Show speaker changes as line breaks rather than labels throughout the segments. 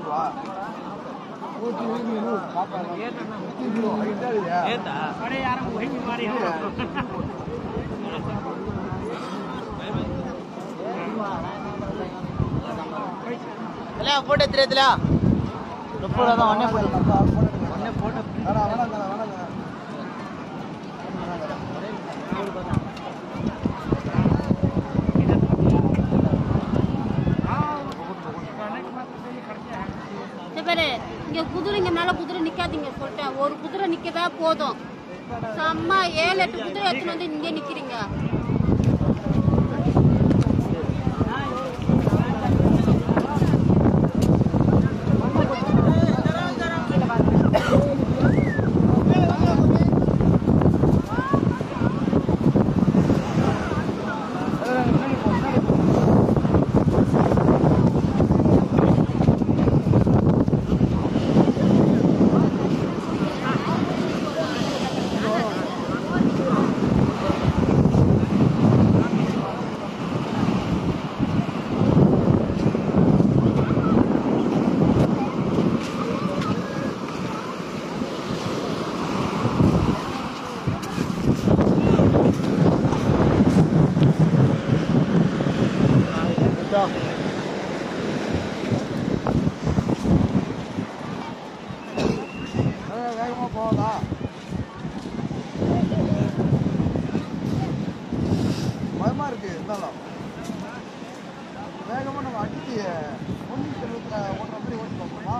இல்லையா ஃபோட்டோ தெரியாதுல ஃபோட்டோ தான் ஒன்னே போட்டு ஒன்னே போட்டோ
பாரு இங்க குதிரைங்க மேல குதிரை நிக்காதீங்க சொல்லிட்டேன் ஒரு குதிரை நிக்கவே போதும் செம்ம ஏழு எட்டு குதிரை எடுத்துன்னு வந்து இங்கே நிக்கிறீங்க
வேகமா போகுதா பயமா இருக்கு இருந்தாலும் வேகமா நம்ம அடிச்சு ஒன்று செல்வத்தில் ஓட்டுற மாதிரி ஓட்டு பார்ப்போமா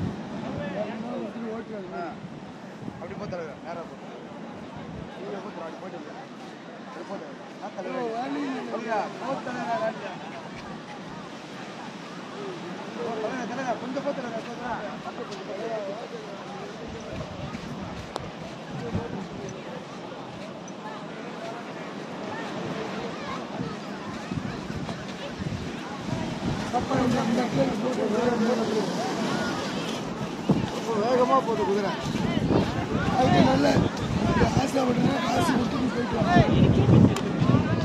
ஆ. அப்படி போ தலைவர் நேராக போ இங்கே போ தலைவர், அப்படி போயிட்டு இருங்க. அப்படி போ தலைவர். நான் தலைவர். சொல்லுங்க. போ தலைவர், வேண்டாம். போ தலைவர், தலைவர், கொஞ்சம் போ தலைவர், போ தலைவர். ரொம்ப வேகமா போகுது குதிரை அதுக்கு நல்ல ஆசை விட்டுனா காசு விட்டு போயிட்டு வாங்க.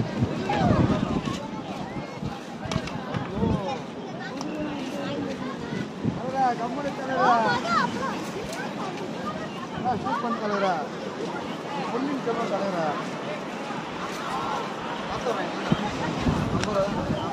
தலைவரா, கம்முனு தலைவரா. அண்ணா, shoot பண்ணு தலைவரா. பொன்னியின் செல்வன் தலைவரா. பார்த்தோம்.